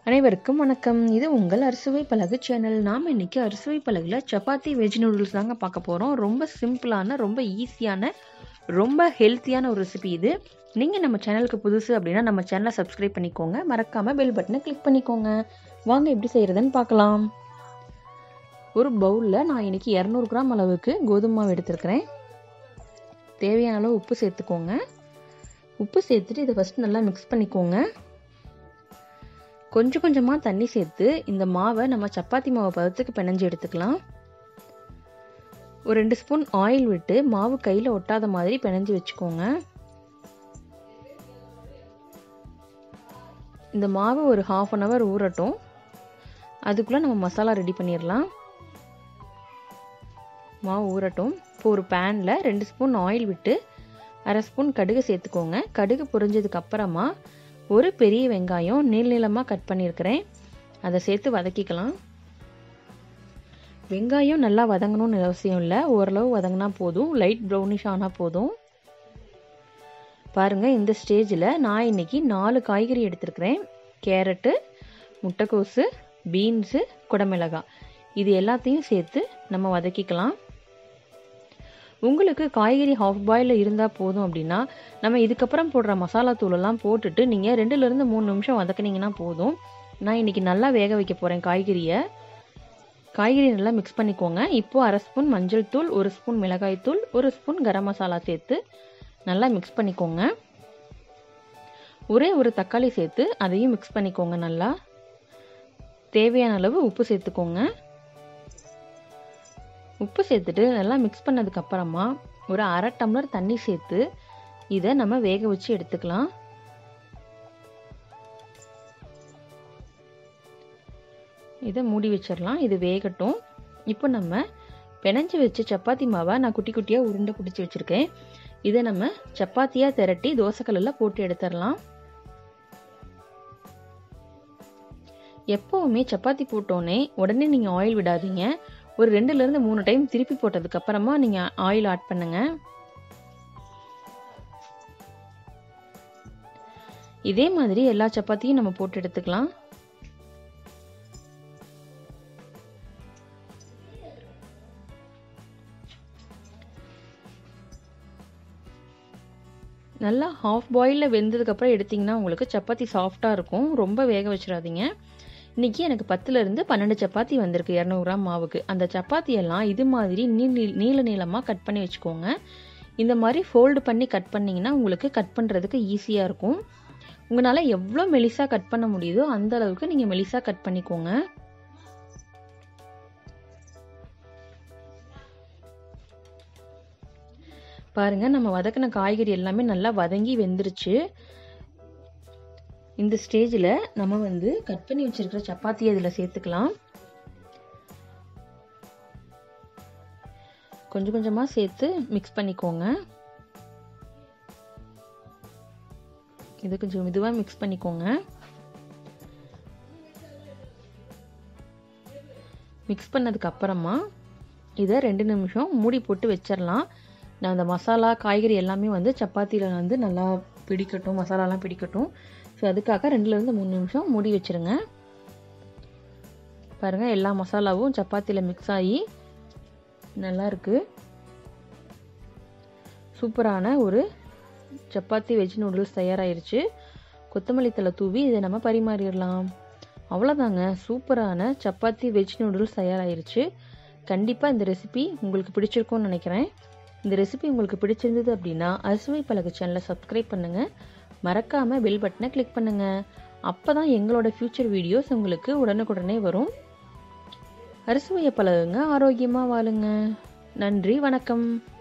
அனைவருக்கும் வணக்கம் இது உங்கள் அறுசுவை பலகு சேனல் நாம் இன்னைக்கு அறுசுவை பலகில் சப்பாத்தி வெஜ் நூடுல்ஸ் தாங்க பார்க்க போகிறோம் ரொம்ப சிம்பிளான ரொம்ப ஈஸியான ரொம்ப ஹெல்த்தியான ஒரு ரெசிபி இது நீங்கள் நம்ம சேனலுக்கு புதுசு அப்படின்னா நம்ம சேனலை சப்ஸ்கிரைப் பண்ணிக்கோங்க மறக்காமல் பெல் பட்டனை கிளிக் பண்ணிக்கோங்க வாங்க எப்படி செய்கிறதுன்னு பார்க்கலாம் ஒரு பவுலில் நான் இன்னைக்கு இரநூறு கிராம் அளவுக்கு கோதுமை மாவு எடுத்துருக்கிறேன் தேவையான அளவு உப்பு சேர்த்துக்கோங்க உப்பு சேர்த்துட்டு இதை ஃபஸ்ட் நல்லா மிக்ஸ் பண்ணிக்கோங்க கொஞ்சம் கொஞ்சமாக தண்ணி சேர்த்து இந்த மாவை நம்ம சப்பாத்தி மாவை பதத்துக்கு பிணைஞ்சு எடுத்துக்கலாம் ஒரு ரெண்டு ஸ்பூன் ஆயில் விட்டு மாவு கையில் ஒட்டாத மாதிரி பிணைஞ்சு வச்சுக்கோங்க இந்த மாவு ஒரு ஹாஃப் அன் ஹவர் ஊறட்டும் அதுக்குள்ளே நம்ம மசாலா ரெடி பண்ணிடலாம் மாவு ஊறட்டும் இப்போ ஒரு பேனில் ரெண்டு ஸ்பூன் ஆயில் விட்டு அரை ஸ்பூன் கடுகு சேர்த்துக்கோங்க கடுகு பொரிஞ்சதுக்கு அப்புறமா ஒரு பெரிய வெங்காயம் நீள் நீளமாக கட் பண்ணியிருக்கிறேன் அதை சேர்த்து வதக்கிக்கலாம் வெங்காயம் நல்லா வதங்கணும்னு அவசியம் இல்லை ஓரளவு வதங்கினா போதும் லைட் ப்ரௌனிஷ் ஆனால் போதும் பாருங்கள் இந்த ஸ்டேஜில் நான் இன்னைக்கு நாலு காய்கறி எடுத்திருக்கிறேன் கேரட்டு முட்டைக்கோசு பீன்ஸு குடமிளகாய் இது எல்லாத்தையும் சேர்த்து நம்ம வதக்கிக்கலாம் உங்களுக்கு காய்கறி ஹாஃப் பாயில் இருந்தால் போதும் அப்படின்னா நம்ம இதுக்கப்புறம் போடுற மசாலா தூளெல்லாம் போட்டுட்டு நீங்கள் ரெண்டுலேருந்து மூணு நிமிஷம் வதக்குனீங்கன்னா போதும் நான் இன்றைக்கி நல்லா வேக வைக்க போகிறேன் காய்கறியை காய்கறி நல்லா மிக்ஸ் பண்ணிக்கோங்க இப்போது அரை ஸ்பூன் மஞ்சள் தூள் ஒரு ஸ்பூன் மிளகாய் தூள் ஒரு ஸ்பூன் கரம் மசாலா சேர்த்து நல்லா மிக்ஸ் பண்ணிக்கோங்க ஒரே ஒரு தக்காளி சேர்த்து அதையும் மிக்ஸ் பண்ணிக்கோங்க நல்லா தேவையான அளவு உப்பு சேர்த்துக்கோங்க உப்பு சேர்த்துட்டு நல்லா மிக்ஸ் பண்ணதுக்கப்புறமா ஒரு அரை டம்ளர் தண்ணி சேர்த்து இதை நம்ம வேக வச்சு எடுத்துக்கலாம் இதை மூடி வச்சிடலாம் இது வேகட்டும் இப்போ நம்ம பிணைஞ்சு வச்ச சப்பாத்தி மாவை நான் குட்டி குட்டியாக உருண்டை பிடிச்சி வச்சுருக்கேன் இதை நம்ம சப்பாத்தியாக திரட்டி தோசைக்கல்லில் போட்டு எடுத்துடலாம் எப்போவுமே சப்பாத்தி போட்டோன்னே உடனே நீங்கள் ஆயில் விடாதீங்க ஒரு ரெண்டுலேருந்து மூணு டைம் திருப்பி போட்டதுக்கு அப்புறமா நீங்கள் ஆயில் ஆட் பண்ணுங்க இதே மாதிரி எல்லா சப்பாத்தியும் நம்ம போட்டு எடுத்துக்கலாம் நல்லா ஹாஃப் பாயிலில் வெந்ததுக்கப்புறம் எடுத்திங்கன்னா உங்களுக்கு சப்பாத்தி சாஃப்டாக இருக்கும் ரொம்ப வேக வச்சிடாதீங்க இன்றைக்கி எனக்கு பத்துலேருந்து பன்னெண்டு சப்பாத்தி வந்திருக்கு இரநூறு கிராம் மாவுக்கு அந்த சப்பாத்தியெல்லாம் இது மாதிரி நீ நீள நீளமாக கட் பண்ணி வச்சுக்கோங்க இந்த மாதிரி ஃபோல்டு பண்ணி கட் பண்ணிங்கன்னா உங்களுக்கு கட் பண்ணுறதுக்கு ஈஸியாக இருக்கும் உங்களால் எவ்வளோ மெலிசாக கட் பண்ண முடியுதோ அந்த அளவுக்கு நீங்கள் மெலிசாக கட் பண்ணிக்கோங்க பாருங்கள் நம்ம வதக்கின காய்கறி எல்லாமே நல்லா வதங்கி வெந்துருச்சு இந்த ஸ்டேஜில் நம்ம வந்து கட் பண்ணி வச்சிருக்கிற சப்பாத்தி அதில் சேர்த்துக்கலாம் கொஞ்சம் கொஞ்சமாக சேர்த்து மிக்ஸ் பண்ணிக்கோங்க இது கொஞ்சம் மெதுவாக மிக்ஸ் பண்ணிக்கோங்க மிக்ஸ் பண்ணதுக்கு அப்புறமா இதை ரெண்டு நிமிஷம் மூடி போட்டு வச்சிடலாம் நான் அந்த மசாலா காய்கறி எல்லாமே வந்து சப்பாத்தியில் வந்து நல்லா பிடிக்கட்டும் மசாலாலாம் பிடிக்கட்டும் ஸோ அதுக்காக ரெண்டுலேருந்து மூணு நிமிஷம் மூடி வச்சுருங்க பாருங்கள் எல்லா மசாலாவும் சப்பாத்தியில் மிக்ஸ் ஆகி நல்லா இருக்குது சூப்பரான ஒரு சப்பாத்தி வெஜ் நூடுல்ஸ் தயாராகிருச்சு கொத்தமல்லி தலை தூவி இதை நம்ம பரிமாறிடலாம் அவ்வளோதாங்க சூப்பரான சப்பாத்தி வெஜ் நூடுல்ஸ் தயாராகிருச்சு கண்டிப்பாக இந்த ரெசிபி உங்களுக்கு பிடிச்சிருக்கும்னு நினைக்கிறேன் இந்த ரெசிபி உங்களுக்கு பிடிச்சிருந்தது அப்படின்னா அறுசுவை பழகு சேனலை சப்ஸ்கிரைப் பண்ணுங்கள் மறக்காமல் பெல் பட்டனை கிளிக் பண்ணுங்கள் அப்போ தான் எங்களோட ஃப்யூச்சர் வீடியோஸ் உங்களுக்கு உடனுக்குடனே வரும் அறுசுவையை பழகுங்க ஆரோக்கியமாக வாழுங்க நன்றி வணக்கம்